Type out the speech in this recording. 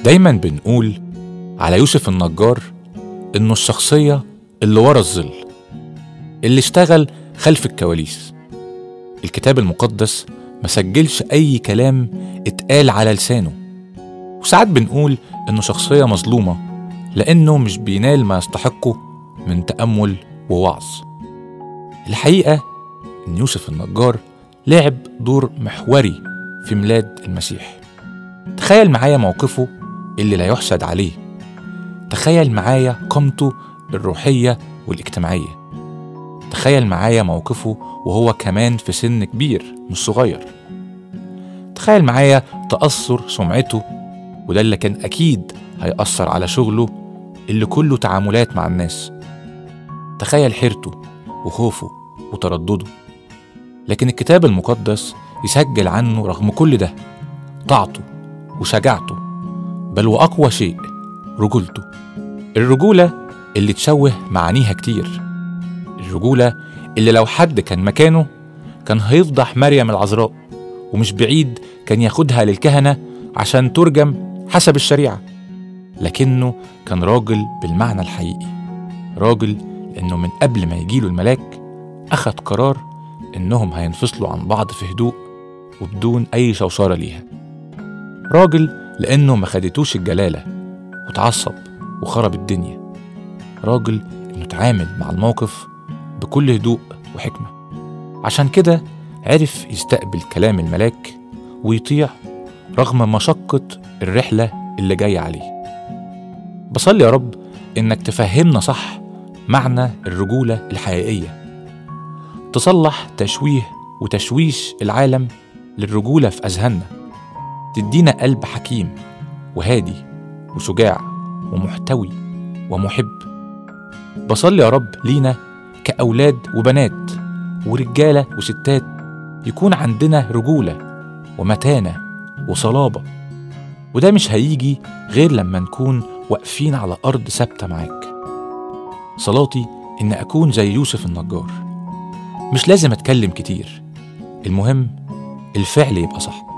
دايما بنقول على يوسف النجار إنه الشخصية اللي ورا الظل اللي اشتغل خلف الكواليس الكتاب المقدس ما سجلش أي كلام اتقال على لسانه وساعات بنقول إنه شخصية مظلومة لأنه مش بينال ما يستحقه من تأمل ووعظ الحقيقة إن يوسف النجار لعب دور محوري في ميلاد المسيح تخيل معايا موقفه اللي لا يحسد عليه تخيل معايا قامته الروحية والاجتماعية تخيل معايا موقفه وهو كمان في سن كبير مش صغير تخيل معايا تأثر سمعته وده اللي كان أكيد هيأثر على شغله اللي كله تعاملات مع الناس تخيل حيرته وخوفه وتردده لكن الكتاب المقدس يسجل عنه رغم كل ده طاعته وشجاعته بل وأقوى شيء رجولته الرجولة اللي تشوه معانيها كتير الرجولة اللي لو حد كان مكانه كان هيفضح مريم العذراء ومش بعيد كان ياخدها للكهنة عشان ترجم حسب الشريعة لكنه كان راجل بالمعنى الحقيقي راجل لأنه من قبل ما يجيله الملاك أخد قرار إنهم هينفصلوا عن بعض في هدوء وبدون أي شوشرة ليها راجل لأنه ما خدتوش الجلالة وتعصب وخرب الدنيا راجل إنه اتعامل مع الموقف بكل هدوء وحكمة عشان كده عرف يستقبل كلام الملاك ويطيع رغم مشقة الرحلة اللي جاية عليه بصلي يا رب إنك تفهمنا صح معنى الرجولة الحقيقية تصلح تشويه وتشويش العالم للرجولة في أذهاننا تدينا قلب حكيم وهادي وشجاع ومحتوي ومحب بصلي يا رب لينا كأولاد وبنات ورجالة وستات يكون عندنا رجولة ومتانة وصلابة وده مش هيجي غير لما نكون واقفين على أرض ثابتة معاك صلاتي إن أكون زي يوسف النجار مش لازم أتكلم كتير المهم الفعل يبقى صح